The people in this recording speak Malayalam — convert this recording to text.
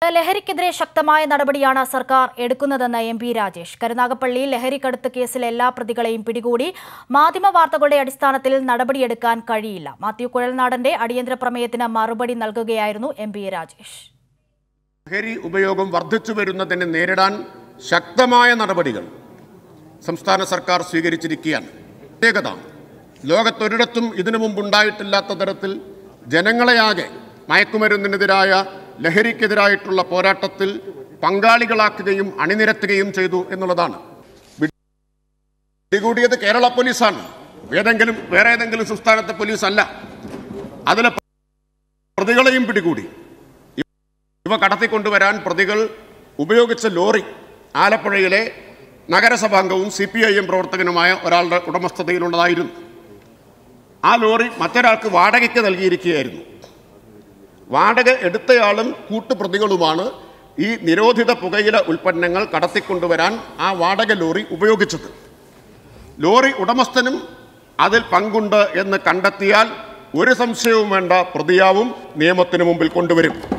ലഹരിക്കെതിരെ ശക്തമായ നടപടിയാണ് സർക്കാർ എടുക്കുന്നതെന്ന് എം പി രാജേഷ് കരുനാഗപ്പള്ളി ലഹരിക്കടത്ത് കേസിലെ എല്ലാ പ്രതികളെയും പിടികൂടി മാധ്യമ വാർത്തകളുടെ അടിസ്ഥാനത്തിൽ നടപടിയെടുക്കാൻ കഴിയില്ല മാത്യു കുഴൽനാടന്റെ അടിയന്തര പ്രമേയത്തിന് മറുപടി നൽകുകയായിരുന്നു എം പി രാജേഷ് ലഹരി ഉപയോഗം വർദ്ധിച്ചു വരുന്നതിനെ നേരിടാൻ ശക്തമായ നടപടികൾ സംസ്ഥാന സർക്കാർ സ്വീകരിച്ചിരിക്കുകയാണ് പ്രത്യേകത ലോകത്തൊരിടത്തും ഇതിനു മുമ്പുണ്ടായിട്ടില്ലാത്ത തരത്തിൽ ജനങ്ങളെയാകെ മയക്കുമരുന്നിനെതിരായ ലഹരിക്കെതിരായിട്ടുള്ള പോരാട്ടത്തിൽ പങ്കാളികളാക്കുകയും അണിനിരത്തുകയും ചെയ്തു എന്നുള്ളതാണ് പിടികൂടിയത് കേരള പോലീസാണ് ഏതെങ്കിലും വേറെ ഏതെങ്കിലും സംസ്ഥാനത്തെ പോലീസ് അല്ല അതിലെ പ്രതികളെയും പിടികൂടി ഇവ കടത്തിക്കൊണ്ടുവരാൻ പ്രതികൾ ഉപയോഗിച്ച ലോറി ആലപ്പുഴയിലെ നഗരസഭാംഗവും സി പി ഐ എം പ്രവർത്തകനുമായ ഒരാളുടെ ഉടമസ്ഥതയിലുള്ളതായിരുന്നു ആ ലോറി മറ്റൊരാൾക്ക് വാടകയ്ക്ക് നൽകിയിരിക്കുകയായിരുന്നു വാടക എടുത്തയാളും കൂട്ടുപ്രതികളുമാണ് ഈ നിരോധിത പുകയില ഉൽപ്പന്നങ്ങൾ കടത്തിക്കൊണ്ടുവരാൻ ആ വാടക ലോറി ഉപയോഗിച്ചത് ലോറി ഉടമസ്ഥനും അതിൽ പങ്കുണ്ട് എന്ന് കണ്ടെത്തിയാൽ ഒരു സംശയവും വേണ്ട പ്രതിയാവും നിയമത്തിന് മുമ്പിൽ കൊണ്ടുവരും